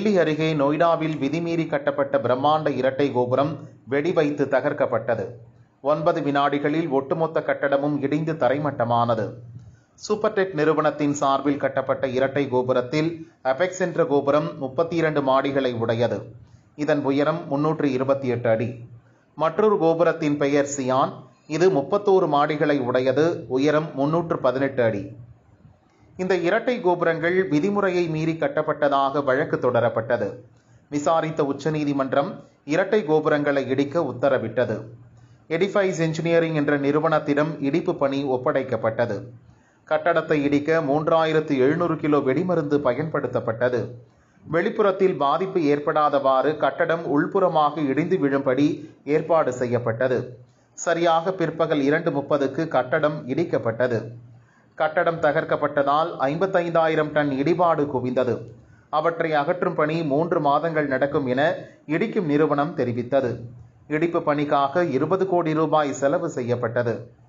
தில்லி அருகே நொய்டாவில் விதிமீறி கட்டப்பட்ட பிரம்மாண்ட இரட்டை கோபுரம் வெடிவைத்து தகர்க்கப்பட்டது ஒன்பது வினாடிகளில் ஒட்டுமொத்த கட்டடமும் இடிந்து தரைமட்டமானது சூப்பர்டெக் நிறுவனத்தின் சார்பில் கட்டப்பட்ட இரட்டை கோபுரத்தில் அபெக்ஸ் என்ற கோபுரம் முப்பத்தி இரண்டு மாடிகளை உடையது இதன் உயரம் முன்னூற்று இருபத்தி எட்டு அடி மற்றொரு கோபுரத்தின் பெயர் சியான் இது முப்பத்தோரு மாடிகளை உடையது உயரம் முன்னூற்று பதினெட்டு அடி இந்த இரட்டை கோபுரங்கள் விதிமுறையை மீறி கட்டப்பட்டதாக வழக்கு தொடரப்பட்டது விசாரித்த உச்சநீதிமன்றம் இரட்டை கோபுரங்களை இடிக்க உத்தரவிட்டது எடிஃபைஸ் என்ஜினியரிங் என்ற நிறுவனத்திடம் இடிப்பு பணி ஒப்படைக்கப்பட்டது கட்டடத்தை இடிக்க மூன்றாயிரத்து எழுநூறு கிலோ வெடிமருந்து பயன்படுத்தப்பட்டது வெளிப்புறத்தில் பாதிப்பு ஏற்படாதவாறு கட்டடம் உள்புறமாக இடிந்து விழும்படி ஏற்பாடு செய்யப்பட்டது சரியாக பிற்பகல் இரண்டு முப்பதுக்கு கட்டடம் இடிக்கப்பட்டது கட்டடம் தகர்க்கப்பட்டதால் ஐம்பத்தைந்தாயிரம் டன் இடிபாடு குவிந்தது அவற்றை அகற்றும் பணி மூன்று மாதங்கள் நடக்கும் என இடிக்கும் நிறுவனம் தெரிவித்தது இடிப்பு பணிக்காக இருபது கோடி ரூபாய் செலவு செய்யப்பட்டது